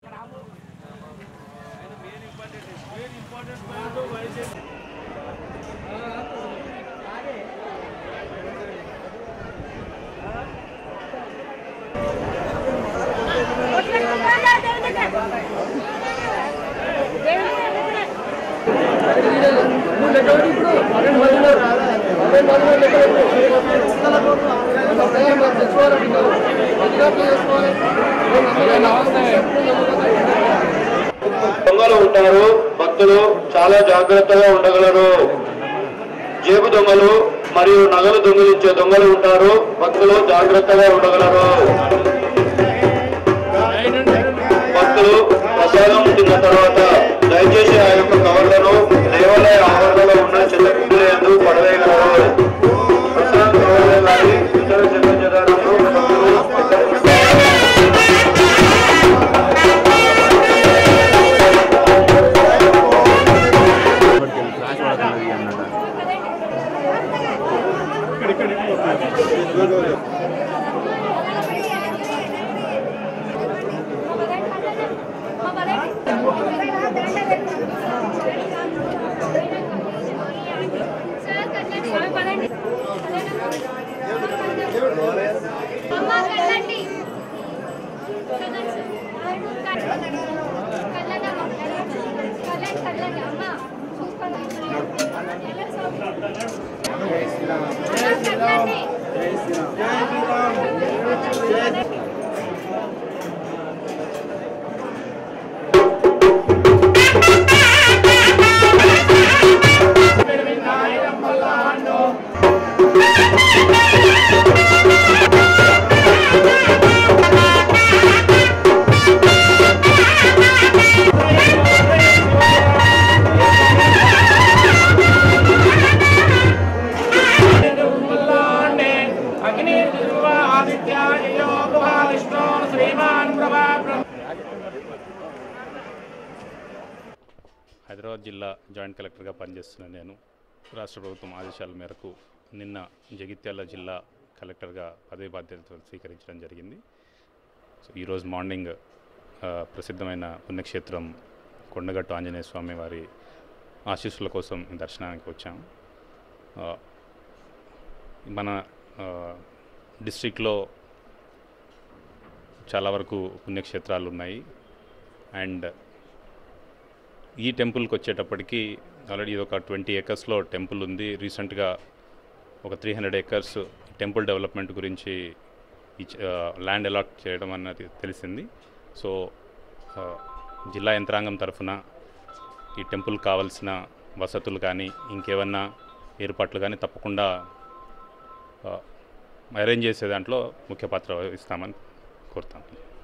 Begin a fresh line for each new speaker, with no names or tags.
దొంగలు ఉంటారు భక్తులు చాలా జాగ్రత్తగా ఉండగలరు జేబు దొంగలు మరియు నగలు దొంగిలించే దొంగలు ఉంటారు భక్తులు జాగ్రత్తగా ఉండగలరు భక్తులు ప్రసాదం తిన్న తర్వాత దయచేసి ఆ యొక్క కవర్లను దేవాలయ ఆవరణలో ఉన్న చెత్త కుండలందు పడవేయగలరు ప్రసాదం కవర్లే కానీ ఇతర చెత్త చెదారాలు భక్తులు
హైదరాబాద్ జిల్లా జాయింట్ కలెక్టర్గా పనిచేస్తున్న నేను రాష్ట్ర ప్రభుత్వం ఆదేశాల మేరకు నిన్న జగిత్యాల జిల్లా కలెక్టర్గా పదవి బాధ్యతలు స్వీకరించడం జరిగింది సో ఈరోజు మార్నింగ్ ఆ, ప్రసిద్ధమైన పుణ్యక్షేత్రం కొండగట్టు ఆంజనేయ స్వామి వారి ఆశీస్సుల కోసం దర్శనానికి వచ్చాం ఆ, మన డిస్ట్రిక్ట్లో చాలా వరకు పుణ్యక్షేత్రాలు ఉన్నాయి అండ్ ఈ టెంపుల్కి వచ్చేటప్పటికి ఆల్రెడీ ఇది ఒక ట్వంటీ ఏకర్స్లో టెంపుల్ ఉంది రీసెంట్గా ఒక three hundred acres temple development గురించి ల్యాండ్ అలాట్ చేయడం అన్నది తెలిసింది సో ఆ, జిల్లా యంత్రాంగం తరఫున ఈ టెంపుల్ కావాల్సిన వసతులు కానీ ఇంకేమన్నా ఏర్పాట్లు కానీ తప్పకుండా అరేంజ్ చేసే దాంట్లో ముఖ్య పాత్ర వహిస్తామని కోరుతాను